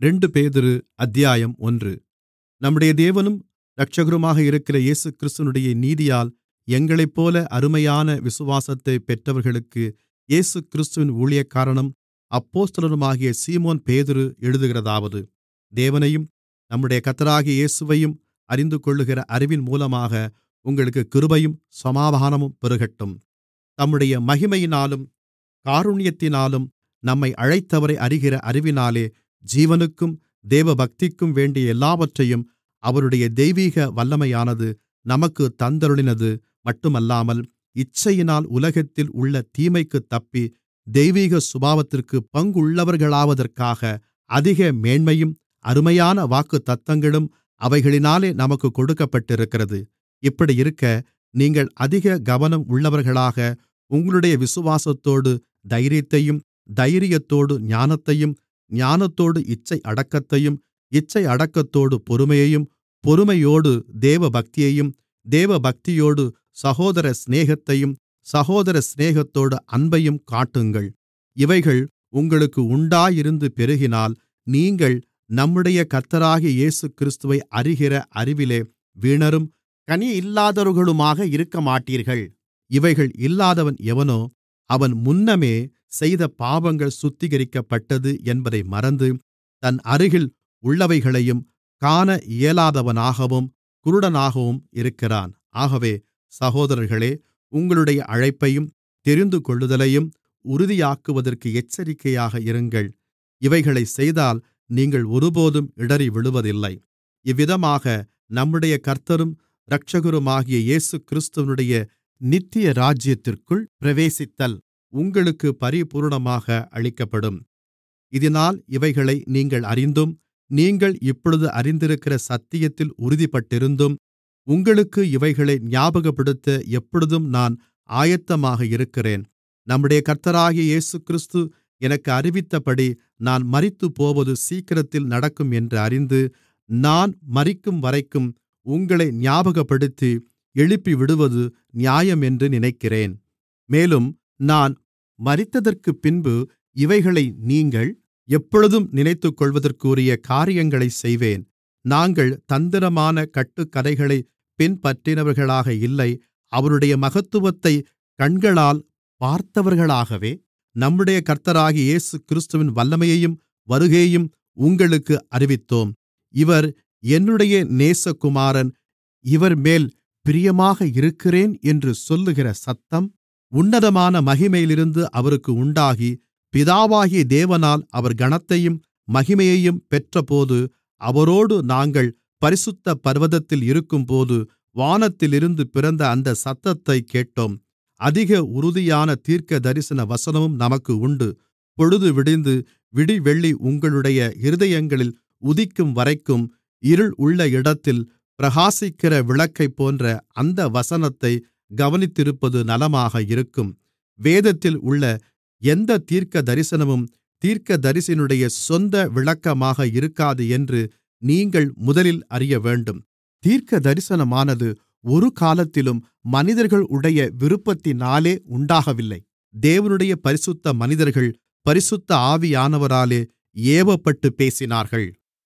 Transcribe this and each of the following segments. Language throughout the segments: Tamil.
ரெண்டு பேதுரு அத்தியாயம் ஒன்று நம்முடைய தேவனும் இரட்சகருமாக இருக்கிற இயேசுகிறிஸ்துவினுடைய நீதியால் எங்களைப்போல அருமையான விசுவாசத்தைப் பெற்றவர்களுக்கு இயேசுகிறிஸ்துவின் ஊழியக்காரனும் அப்போஸ்தலனுமாகிய சீமோன் பேதுரு எழுதுகிறதாவது தேவனையும் நம்முடைய கர்த்தராகிய இயேசுவையும் அறிந்துகொள்ளுகிற அறிவின் மூலமாக உங்களுக்குக் கிருபையும் சமாதானமும் பெருகட்டும் தம்முடைய மகிமையினாலும் காருணியத்தினாலும் நம்மை அழைத்தவரை அறிகிற அறிவினாலே ஜீவனுக்கும் தேவபக்திக்கும் வேண்டிய எல்லாவற்றையும் அவருடைய தெய்வீக வல்லமையானது நமக்குத் தந்தருளினது மட்டுமல்லாமல் இச்சையினால் உலகத்தில் உள்ள தீமைக்குத் தப்பி தெய்வீக சுபாவத்திற்குப் பங்குள்ளவர்களாவதற்காக அதிக மேன்மையும் அருமையான வாக்குத்தத்தங்களும் அவைகளினாலே நமக்குக் கொடுக்கப்பட்டிருக்கிறது இப்படியிருக்க நீங்கள் அதிக கவனம் உள்ளவர்களாக உங்களுடைய விசுவாசத்தோடு தைரியத்தையும் தைரியத்தோடு ஞானத்தையும் ஞானத்தோடு இச்சை அடக்கத்தையும் இச்சை அடக்கத்தோடு பொறுமையையும் பொறுமையோடு தேவபக்தியையும் தேவபக்தியோடு சகோதர சிநேகத்தையும் சகோதர சிநேகத்தோடு அன்பையும் காட்டுங்கள் இவைகள் உங்களுக்கு உண்டாயிருந்து பெருகினால் நீங்கள் நம்முடைய கர்த்தராகிய இயேசுகிறிஸ்துவை அறிகிற அறிவிலே வீணரும் கனியில்லாதவர்களுமாக இருக்கமாட்டீர்கள் இவைகள் இல்லாதவன் எவனோ அவன் முன்னமே செய்த பாவங்கள் சுத்திகரிக்கப்பட்டது என்பதை மறந்து தன் அருகில் உள்ளவைகளையும் காண இயலாதவனாகவும் குருடனாகவும் இருக்கிறான் ஆகவே சகோதரர்களே உங்களுடைய அழைப்பையும் தெரிந்துகொள்ளுதலையும் உறுதியாக்குவதற்கு எச்சரிக்கையாக இருங்கள் இவைகளைச் செய்தால் நீங்கள் ஒருபோதும் இடறி விழுவதில்லை இவ்விதமாக நம்முடைய கர்த்தரும் இரட்சகருமாகிய இயேசுகிறிஸ்துவினுடைய நித்திய ராஜ்யத்திற்குள் பிரவேசித்தல் உங்களுக்கு பரிபூரணமாக அளிக்கப்படும் இதனால் இவைகளை நீங்கள் அறிந்தும் நீங்கள் இப்பொழுது அறிந்திருக்கிற சத்தியத்தில் உறுதிப்பட்டிருந்தும் உங்களுக்கு இவைகளை ஞாபகப்படுத்த எப்பொழுதும் நான் ஆயத்தமாக இருக்கிறேன் நம்முடைய கர்த்தராகிய இயேசுகிறிஸ்து எனக்கு அறிவித்தபடி நான் மரித்துப்போவது சீக்கிரத்தில் நடக்கும் என்று அறிந்து நான் மரிக்கும்வரைக்கும் உங்களை ஞாபகப்படுத்தி எழுப்பிவிடுவது நியாயமென்று நினைக்கிறேன் மேலும் நான் மரித்ததற்குப்பின்பு இவைகளை நீங்கள் எப்பொழுதும் நினைத்துக்கொள்வதற்குரிய காரியங்களைச் செய்வேன் நாங்கள் தந்திரமான கட்டுக்கதைகளைப் பின்பற்றினவர்களாக இல்லை அவருடைய மகத்துவத்தைக் கண்களால் பார்த்தவர்களாகவே நம்முடைய கர்த்தராகிய இயேசுகிறிஸ்துவின் வல்லமையையும் வருகையையும் உங்களுக்கு அறிவித்தோம் இவர் என்னுடைய நேசகுமாரன் இவர்மேல் பிரியமாக இருக்கிறேன் என்று சொல்லுகிற சத்தம் உன்னதமான மகிமையிலிருந்து அவருக்கு உண்டாகி பிதாவாகிய தேவனால் அவர் கனத்தையும் மகிமையையும் பெற்றபோது அவரோடு நாங்கள் பரிசுத்த பர்வதத்தில் இருக்கும்போது வானத்திலிருந்து பிறந்த அந்த சத்தத்தைக் கேட்டோம் அதிக உறுதியான தீர்க்கதரிசன வசனமும் நமக்கு உண்டு பொழுது விடிந்து விடிவெள்ளி உங்களுடைய இருதயங்களில் உதிக்கும்வரைக்கும் இருள் உள்ள இடத்தில் பிரகாசிக்கிற விளக்கைப்போன்ற அந்த வசனத்தை கவனித்திருப்பது நலமாக இருக்கும் வேதத்தில் உள்ள எந்த தீர்க்கதரிசனமும் தீர்க்கதரிசியினுடைய சொந்த விளக்கமாக இருக்காது என்று நீங்கள் முதலில் அறியவேண்டும் தீர்க்கதரிசனமானது ஒரு காலத்திலும் மனிதர்களுடைய விருப்பத்தினாலே உண்டாகவில்லை தேவனுடைய பரிசுத்த மனிதர்கள் பரிசுத்த ஆவியானவராலே ஏவப்பட்டு பேசினார்கள்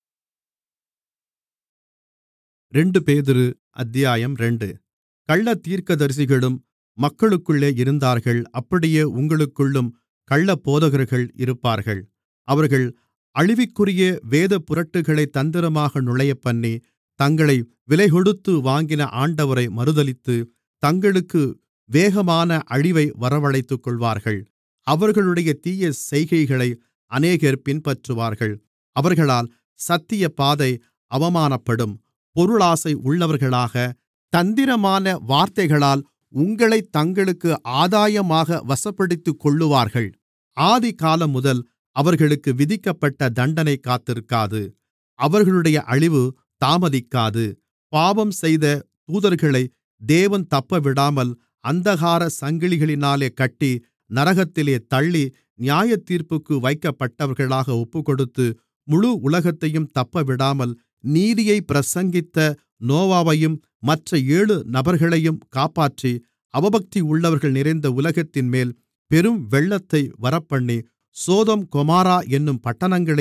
ரெண்டு பேதுரு அத்தியாயம் ரெண்டு கள்ளத் தீர்க்கதரிசிகளும் மக்களுக்குள்ளே இருந்தார்கள் அப்படியே உங்களுக்குள்ளும் கள்ளப்போதகர்கள் இருப்பார்கள் அவர்கள் அழிவிற்குரிய வேதப்புரட்டுகளைத் தந்திரமாக நுழையப்பண்ணி தங்களை விலைகொடுத்து வாங்கின ஆண்டவரை மறுதலித்து தங்களுக்கு வேகமான அழிவை வரவழைத்துக்கொள்வார்கள் அவர்களுடைய தீய செய்கைகளை அநேகர் பின்பற்றுவார்கள் அவர்களால் சத்திய பாதை அவமானப்படும் பொருளாசை உள்ளவர்களாக தந்திரமான வார்த்தைகளால் உங்களைத் தங்களுக்கு ஆதாயமாக வசப்படுத்திக்கொள்ளுவார்கள் ஆதிகாலம் முதல் அவர்களுக்கு விதிக்கப்பட்ட தண்டனை காத்திருக்காது அவர்களுடைய அழிவு தாமதிக்காது பாவம் செய்த தூதர்களை தேவன் தப்பவிடாமல் அந்தகார சங்கிலிகளினாலே கட்டி நரகத்திலே தள்ளி நியாயத்தீர்ப்புக்கு வைக்கப்பட்டவர்களாக ஒப்புக்கொடுத்து முழு உலகத்தையும் தப்பவிடாமல் நீதியை பிரசங்கித்த நோவாவையும் மற்ற ஏழு நபர்களையும் காப்பாற்றி அவபக்தி உள்ளவர்கள் நிறைந்த உலகத்தின்மேல் பெரும் வெள்ளத்தை வரப்பண்ணி சோதோம் கொமோரா என்னும் பட்டணங்களையும்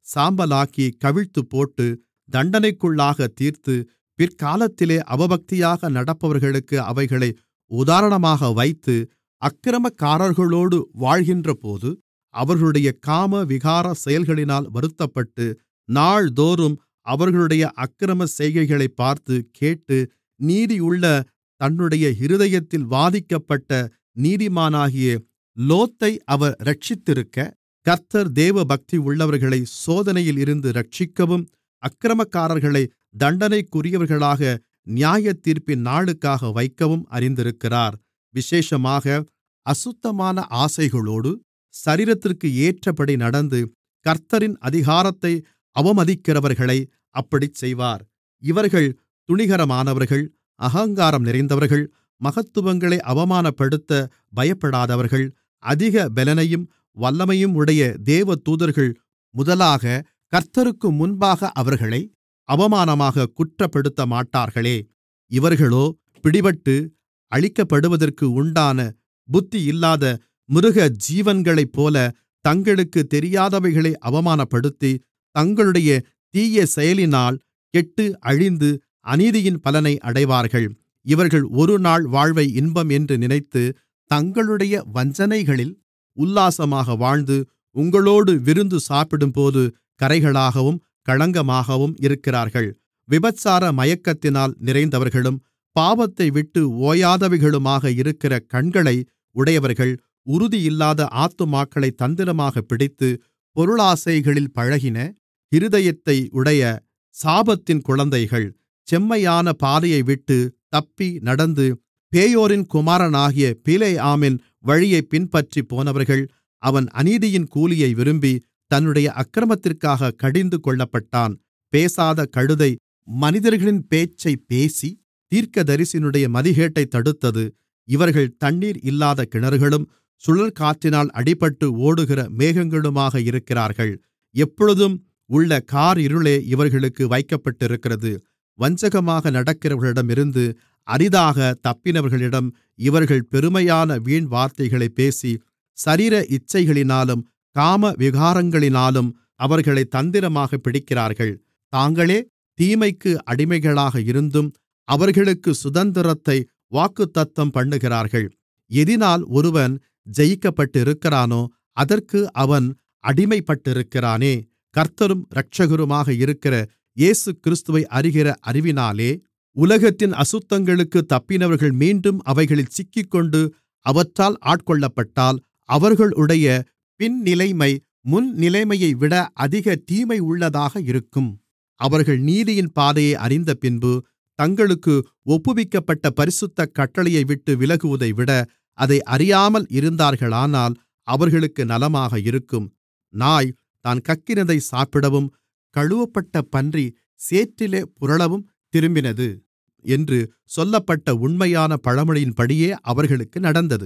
சாம்பலாக்கி கவிழ்த்துப்போட்டு தண்டனைக்குள்ளாகத் தீர்த்து பிற்காலத்திலே அவபக்தியாக நடப்பவர்களுக்கு அவைகளை உதாரணமாக வைத்து அக்கிரமக்காரர்களோடு வாழ்கின்றபோது அவர்களுடைய காம விகார செயல்களினால் வருத்தப்பட்டு நாள்தோறும் அவர்களுடைய அக்கிரம செய்கைகளைப் பார்த்து கேட்டு நீதியுள்ள தன்னுடைய இருதயத்தில் வாதிக்கப்பட்ட நீதிமானாகிய லோத்தை அவர் இரட்சித்திருக்க கர்த்தர் தேவபக்தி உள்ளவர்களை சோதனையில் இருந்து இரட்சிக்கவும் அக்கிரமக்காரர்களை தண்டனைக்குரியவர்களாக நியாயத்தீர்ப்பின் நாளுக்காக வைக்கவும் அறிந்திருக்கிறார் விசேஷமாக அசுத்தமான ஆசைகளோடு சரீரத்திற்கு ஏற்றபடி நடந்து கர்த்தரின் அதிகாரத்தை அவமதிக்கிறவர்களை அப்படிச் செய்வார் இவர்கள் துணிகரமானவர்கள் அகங்காரம் நிறைந்தவர்கள் மகத்துவங்களை அவமானப்படுத்த பயப்படாதவர்கள் அதிக பெலனையும் வல்லமையும் உடைய தேவதூதர்கள் முதலாக கர்த்தருக்கு முன்பாக அவர்களை அவமானமாக குற்றப்படுத்தமாட்டார்களே இவர்களோ பிடிபட்டு அழிக்கப்படுவதற்கு உண்டான புத்தியில்லாத மிருக ஜீவன்களைப்போல தங்களுக்கு தெரியாதவைகளை அவமானப்படுத்தி தங்களுடைய தீய செயலினால் கெட்டு அழிந்து அநீதியின் பலனை அடைவார்கள் இவர்கள் ஒருநாள் வாழ்வை இன்பம் என்று நினைத்து தங்களுடைய வஞ்சனைகளில் உல்லாசமாக வாழ்ந்து உங்களோடு விருந்து சாப்பிடும்போது கரைகளாகவும் களங்கமாகவும் இருக்கிறார்கள் விபச்சார மயக்கத்தினால் நிறைந்தவர்களும் பாவத்தைவிட்டு ஓயாதவைகளுமாக இருக்கிற கண்களை உடையவர்கள் உறுதியில்லாத ஆத்துமாக்களை தந்திரமாக பிடித்து பொருளாசைகளில் பழகின இருதயத்தை உடைய சாபத்தின் குழந்தைகள் செம்மையான பாதையைவிட்டு தப்பி நடந்து பேயோரின் குமாரனாகிய பிலேயாமின் வழியைப் பின்பற்றிப் போனவர்கள் அவன் அநீதியின் கூலியை விரும்பி தன்னுடைய அக்கிரமத்திற்காக கடிந்து கொள்ளப்பட்டான் பேசாத கழுதை மனிதர்களின் பேச்சைப் பேசி தீர்க்கதரிசியினுடைய மதிகேட்டைத் தடுத்தது இவர்கள் தண்ணீர் இல்லாத கிணறுகளும் சுழல்காற்றினால் அடிபட்டு ஓடுகிற மேகங்களுமாக இருக்கிறார்கள் எப்பொழுதும் உள்ள காரிருளே இவர்களுக்கு வைக்கப்பட்டிருக்கிறது வஞ்சகமாக நடக்கிறவர்களிடமிருந்து அரிதாக தப்பினவர்களிடம் இவர்கள் பெருமையான வீண் வார்த்தைகளைப் பேசி சரீர இச்சைகளினாலும் காம விகாரங்களினாலும் அவர்களை தந்திரமாக பிடிக்கிறார்கள் தாங்களே தீமைக்கு அடிமைகளாக இருந்தும் அவர்களுக்கு சுதந்திரத்தை வாக்குத்தத்தம் பண்ணுகிறார்கள் எதினால் ஒருவன் ஜெயிக்கப்பட்டிருக்கிறானோ அதற்கு அவன் அடிமைப்பட்டிருக்கிறானே கர்த்தரும் இரட்சகருமாக இருக்கிற இயேசுகிறிஸ்துவை அறிகிற அறிவினாலே உலகத்தின் அசுத்தங்களுக்குத் தப்பினவர்கள் மீண்டும் அவைகளில் சிக்கிக்கொண்டு அவற்றால் ஆட்கொள்ளப்பட்டால் அவர்களுடைய பின்னிலைமை முன்னிலைமையைவிட அதிக தீமையுள்ளதாக இருக்கும் அவர்கள் நீதியின் பாதையை அறிந்தபின்பு தங்களுக்கு ஒப்புவிக்கப்பட்ட பரிசுத்த கட்டளையைவிட்டு விலகுவதைவிட அதை அறியாமல் இருந்தார்களானால் அவர்களுக்கு நலமாக இருக்கும் நாய் தான் கக்கினதை சாப்பிடவும் கழுவப்பட்ட பன்றி சேற்றிலே புரளவும் திரும்பினது என்று சொல்லப்பட்ட உண்மையான பழமொழியின்படியே அவர்களுக்கு நடந்தது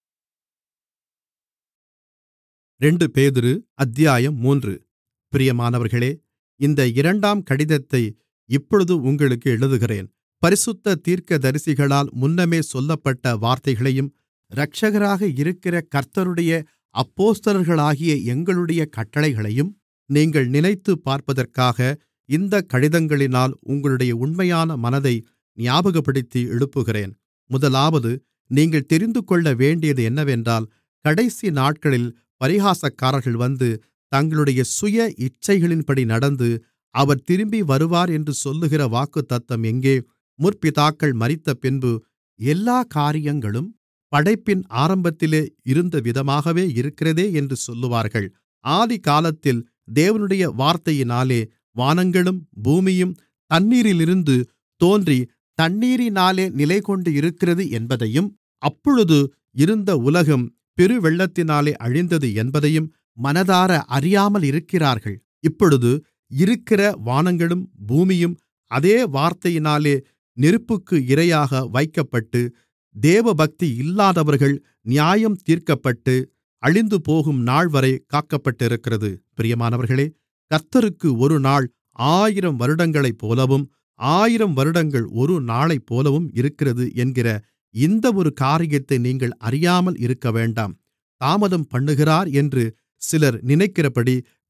ரெண்டு பேதுரு அத்தியாயம் மூன்று பிரியமானவர்களே இந்த இரண்டாம் கடிதத்தை இப்பொழுது உங்களுக்கு எழுதுகிறேன் பரிசுத்த தீர்க்கதரிசிகளால் முன்னமே சொல்லப்பட்ட வார்த்தைகளையும் இரட்சகராக இருக்கிற கர்த்தருடைய அப்போஸ்தலர்களாகிய எங்களுடைய கட்டளைகளையும் நீங்கள் நினைத்துப் பார்ப்பதற்காக இந்தக் கடிதங்களினால் உங்களுடைய உண்மையான மனதை ஞாபகப்படுத்தி எழுப்புகிறேன் முதலாவது நீங்கள் தெரிந்துகொள்ள வேண்டியது என்னவென்றால் கடைசி நாட்களில் பரிகாசக்காரர்கள் வந்து தங்களுடைய சுய இச்சைகளின்படி நடந்து அவர் திரும்பி வருவார் என்று சொல்லுகிற வாக்குத்தத்தம் எங்கே முற்பிதாக்கள் மரித்தபின்பு எல்லா காரியங்களும் படைப்பின் ஆரம்பத்திலே இருந்தவிதமாகவே இருக்கிறதே என்று சொல்லுவார்கள் ஆதிகாலத்தில் தேவனுடைய வார்த்தையினாலே வானங்களும் பூமியும் தண்ணீரிலிருந்து தோன்றி தண்ணீரினாலே நிலைகொண்டிருக்கிறது என்பதையும் அப்பொழுது இருந்த உலகம் பெருவெள்ளத்தினாலே அழிந்தது என்பதையும் மனதார அறியாமல் இருக்கிறார்கள் இப்பொழுது இருக்கிற வானங்களும் பூமியும் அதே வார்த்தையினாலே நெருப்புக்கு இரையாக வைக்கப்பட்டு தேவபக்தி இல்லாதவர்கள் நியாயம் தீர்க்கப்பட்டு அழிந்துபோகும் நாள்வரை காக்கப்பட்டிருக்கிறது பிரியமானவர்களே கர்த்தருக்கு ஒரு நாள் ஆயிரம் வருடங்களைப்போலவும் ஆயிரம் வருடங்கள் ஒரு நாளைப்போலவும் இருக்கிறது என்கிற இந்த ஒரு காரியத்தை நீங்கள் அறியாமல் இருக்கவேண்டாம் தாமதம் பண்ணுகிறார் என்று சிலர் நினைக்கிறபடி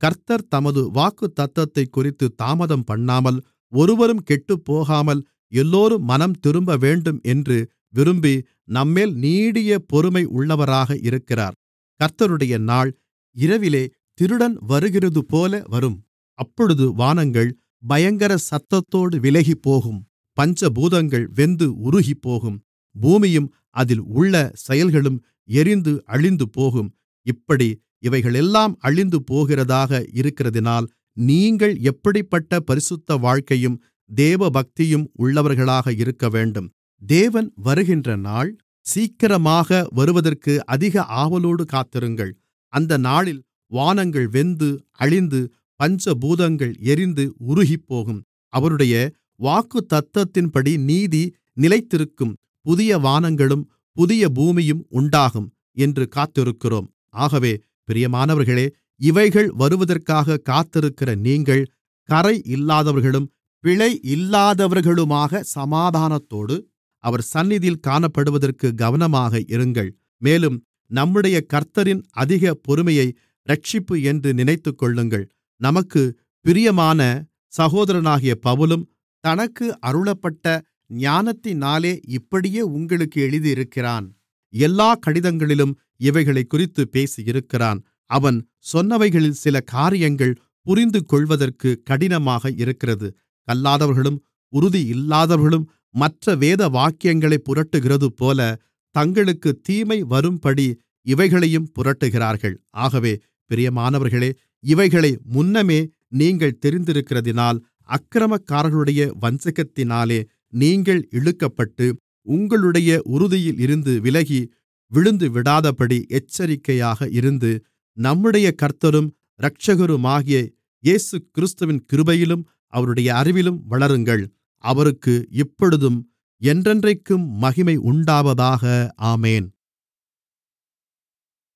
கர்த்தர் தமது வாக்குத்தத்தத்தைக்குறித்து தாமதம் பண்ணாமல் ஒருவரும் கெட்டுப்போகாமல் எல்லோரும் மனம்திரும்பவேண்டும் என்று விரும்பி நம்மேல் நீடிய பொறுமை உள்ளவராக இருக்கிறார் கர்த்தருடைய நாள் இரவிலே திருடன் வருகிறதுபோல வரும் அப்பொழுது வானங்கள் பயங்கர சத்தத்தோடு விலகிப்போகும் பஞ்சபூதங்கள் வெந்து உருகிப்போகும் பூமியும் அதில் உள்ள செயல்களும் எரிந்து அழிந்துபோகும் இப்படி இவைகளெல்லாம் அழிந்து போகிறதாக இருக்கிறதினால் நீங்கள் எப்படிப்பட்ட பரிசுத்த வாழ்க்கையும் தேவபக்தியும் உள்ளவர்களாக இருக்கவேண்டும் தேவன் வருகின்ற நாள் சீக்கிரமாக வருவதற்கு அதிக ஆவலோடு காத்திருங்கள் அந்த நாளில் வானங்கள் வெந்து அழிந்து பஞ்சபூதங்கள் எரிந்து உருகிப்போகும் அவருடைய வாக்குத்தத்தத்தின்படி நீதி நிலைத்திருக்கும் புதிய வானங்களும் புதிய பூமியும் உண்டாகும் என்று காத்திருக்கிறோம் ஆகவே பிரியமானவர்களே இவைகள் வருவதற்காக காத்திருக்கிற நீங்கள் கறை இல்லாதவர்களும் பிழை இல்லாதவர்களுமாக சமாதானத்தோடு அவர் சந்நிதியில் காணப்படுவதற்கு கவனமாக இருங்கள் மேலும் நம்முடைய கர்த்தரின் அதிக பொறுமையை இரட்சிப்பு என்று நினைத்துக்கொள்ளுங்கள் நமக்கு பிரியமான சகோதரனாகிய பவுலும் தனக்கு அருளப்பட்ட ஞானத்தினாலே இப்படியே உங்களுக்கு எழுதியிருக்கிறான் எல்லா கடிதங்களிலும் இவைகளைக்குறித்து பேசியிருக்கிறான் அவன் சொன்னவைகளில் சில காரியங்கள் புரிந்துகொள்வதற்கு கடினமாக இருக்கிறது கல்லாதவர்களும் உறுதி இல்லாதவர்களும் மற்ற வேத வாக்கியங்களைப் புரட்டுகிறதுபோல தங்களுக்கு தீமை வரும்படி இவைகளையும் புரட்டுகிறார்கள் ஆகவே பிரியமானவர்களே இவைகளை முன்னமே நீங்கள் தெரிந்திருக்கிறதினால் அக்கிரமக்காரர்களுடைய வஞ்சகத்தினாலே நீங்கள் இழுக்கப்பட்டு உங்களுடைய உறுதியில் இருந்து விலகி விழுந்து விடாதபடி எச்சரிக்கையாக இருந்து நம்முடைய கர்த்தரும் இரட்சகருமாகிய இயேசு கிறிஸ்துவின் கிருபையிலும் அவருடைய அறிவிலும் வளருங்கள் அவருக்கு இப்பொழுதும் என்றென்றைக்கும் மகிமை உண்டாவதாக ஆமேன்